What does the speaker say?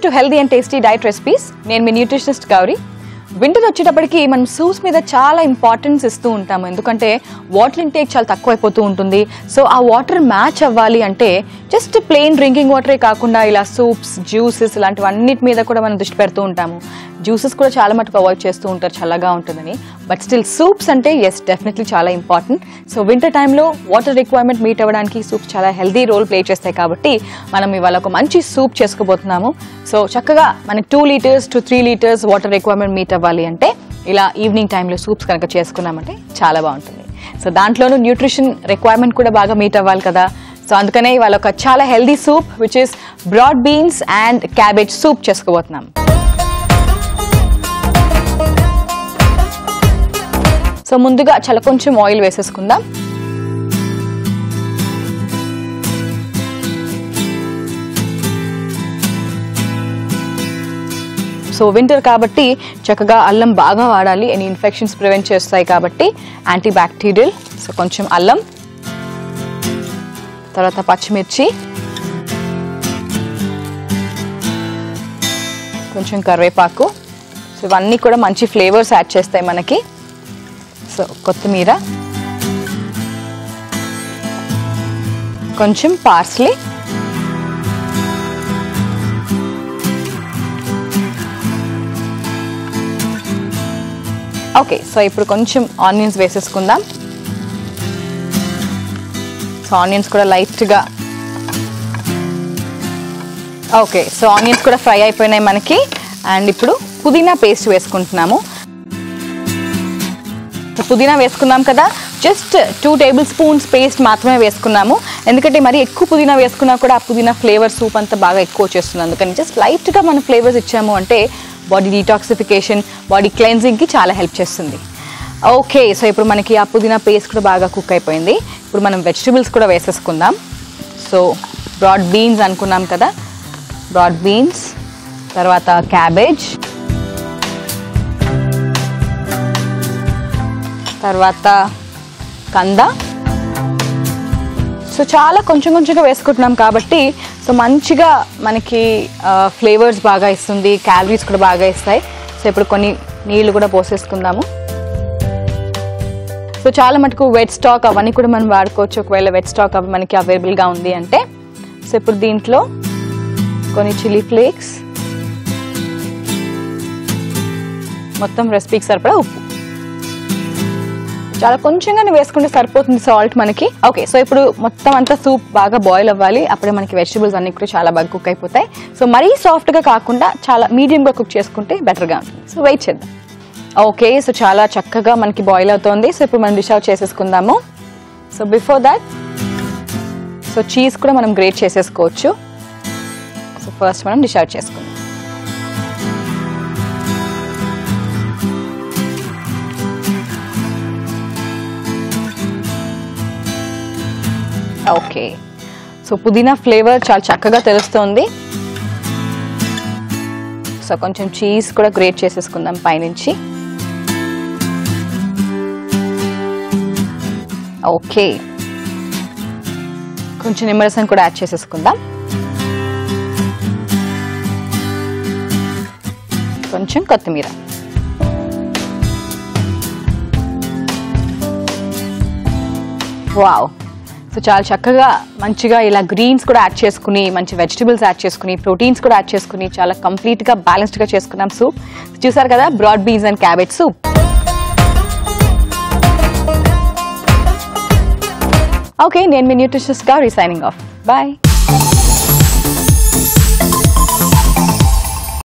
to healthy and tasty diet recipes నేను మీ nutritionist Gauri winter వచ్చేటప్పటికి మనం సూప్స్ మీద చాలా ఇంపార్టెన్స్ ఇస్తూ ఉంటాము ఎందుకంటే వాటర్ ఇంటేక్ చాలా తక్కువైపోతూ ఉంటుంది సో ఆ వాటర్ మ్యాచ్ అవ్వాలి అంటే జస్ట్ ప్లెయిన్ డ్రింకింగ్ వాటరే కాకుండా ఇలా సూప్స్ జ్యూసెస్ ఇలాంటివన్నిటి మీద కూడా మనం దృష్టి పెడుతూ ఉంటాము జ్యూసెస్ కూడా చాలా మటుకు అవాయిడ్ చేస్తూ ఉంటారు చల్లగా ఉంటుందని బట్ స్టిల్ సూప్స్ అంటే ఎస్ డెఫినెట్లీ చాలా ఇంపార్టెంట్ సో వింటర్ టైంలో వాటర్ రిక్వైర్మెంట్ మీట్ అవ్వడానికి సూప్స్ చాలా హెల్దీ రోల్ ప్లే చేస్తాయి కాబట్టి మనం ఇవాళ ఒక మంచి సూప్ చేసుకోబోతున్నాము సో చక్కగా మనకి two litres to three litres water requirement meet అవ్వాలి అంటే ఇలా ఈవినింగ్ టైంలో సూప్స్ కనుక చేసుకున్నామంటే చాలా బాగుంటుంది సో దాంట్లోనూ న్యూట్రిషన్ రిక్వైర్మెంట్ కూడా బాగా మీట్ అవ్వాలి కదా సో అందుకనే ఇవాళ ఒక చాలా healthy soup which is broad beans and cabbage soup చేసుకోబోతున్నాం సో ముందుగా చాలా కొంచెం ఆయిల్ వేసేసుకుందాం సో వింటర్ కాబట్టి చక్కగా అల్లం బాగా వాడాలి ఎనీ ఇన్ఫెక్షన్స్ ప్రివెంట్ చేస్తాయి కాబట్టి యాంటీ బ్యాక్టీరియల్ సో కొంచెం అల్లం తర్వాత పచ్చిమిర్చి కొంచెం కరివేపాకు సో ఇవన్నీ కూడా మంచి ఫ్లేవర్స్ యాడ్ చేస్తాయి మనకి సో కొత్తిమీర కొంచెం పార్స్లీ ఓకే సో ఇప్పుడు కొంచెం ఆనియన్స్ వేసేసుకుందాం సో ఆనియన్స్ కూడా లైట్గా ఓకే సో ఆనియన్స్ కూడా ఫ్రై అయిపోయినాయి మనకి అండ్ ఇప్పుడు పుదీనా పేస్ట్ వేసుకుంటున్నాము సో పుదీనా వేసుకున్నాం కదా just two tablespoons paste మాత్రమే వేసుకున్నాము ఎందుకంటే మరి ఎక్కువ పుదీనా వేసుకున్నా కూడా ఆ పుదీనా ఫ్లేవర్ సూప్ అంతా బాగా ఎక్కువ వచ్చేస్తుంది అందుకని జస్ట్ లైట్గా మనం ఫ్లేవర్స్ ఇచ్చాము అంటే బాడీ డీటాక్సిఫికేషన్ బాడీ క్లెన్జింగ్కి చాలా హెల్ప్ చేస్తుంది ఓకే సో ఇప్పుడు మనకి ఆ పుదీనా పేస్ట్ కూడా బాగా కుక్ అయిపోయింది ఇప్పుడు మనం వెజిటబుల్స్ కూడా వేసేసుకుందాం సో బ్రాడ్ బీన్స్ అనుకున్నాం కదా బ్రాడ్ బీన్స్ తర్వాత క్యాబేజ్ తర్వాత కంద సో చాలా కొంచెం కొంచెంగా వేసుకుంటున్నాం కాబట్టి సో మంచిగా మనకి ఫ్లేవర్స్ బాగా ఇస్తుంది క్యాలరీస్ కూడా బాగా ఇస్తాయి సో ఇప్పుడు కొన్ని నీళ్లు కూడా పోసేసుకుందాము సో చాలా మటుకు వెట్ స్టాక్ అవన్నీ కూడా మనం వాడుకోవచ్చు ఒకవేళ వెట్ స్టాక్ అవి మనకి అవైలబుల్గా ఉంది అంటే సో ఇప్పుడు దీంట్లో కొన్ని చిల్లీ ఫ్లేక్స్ మొత్తం రెసిపీకి సరిపడా ఉప్పు చాలా కొంచెంగానే వేసుకుంటే సరిపోతుంది సాల్ట్ మనకి ఓకే సో ఇప్పుడు మొత్తం అంతా సూప్ బాగా బాయిల్ అవ్వాలి అప్పుడే మనకి వెజిటబుల్స్ అన్ని కూడా చాలా బాగా కుక్ అయిపోతాయి సో మరీ సాఫ్ట్గా కాకుండా చాలా మీడియంగా కుక్ చేసుకుంటే బెటర్గా ఉంటుంది సో వెయిట్ చేద్దాం ఓకే సో చాలా చక్కగా మనకి బాయిల్ అవుతుంది సో ఇప్పుడు మనం డిష్ అవుట్ చేసేసుకుందాము so before that so cheese కూడా మనం గ్రేట్ చేసేసుకోవచ్చు సో ఫస్ట్ మనం డిష్ అవుట్ చేసుకుందాం ఓకే సో పుదీనా ఫ్లేవర్ చాలా చక్కగా తెలుస్తుంది సో కొంచెం చీజ్ కూడా గ్రేట్ చేసేసుకుందాం పైనుంచి ఓకే కొంచెం నిమ్మరసం కూడా యాడ్ చేసేసుకుందాం కొంచెం కొత్తిమీర వావ్ సో చాలా చక్కగా మంచిగా ఇలా గ్రీన్స్ కూడా యాడ్ చేసుకుని మంచి వెజిటబుల్స్ యాడ్ చేసుకుని ప్రోటీన్స్ కూడా యాడ్ చేసుకుని చాలా కంప్లీట్గా బ్యాలెన్స్డ్గా చేసుకున్నాం సూప్ చూసారు కదా broad beans and cabbage soup okay నేను మీ న్యూట్రిషనిస్ట్గా రిసైనింగ్ ఆఫ్ బాయ్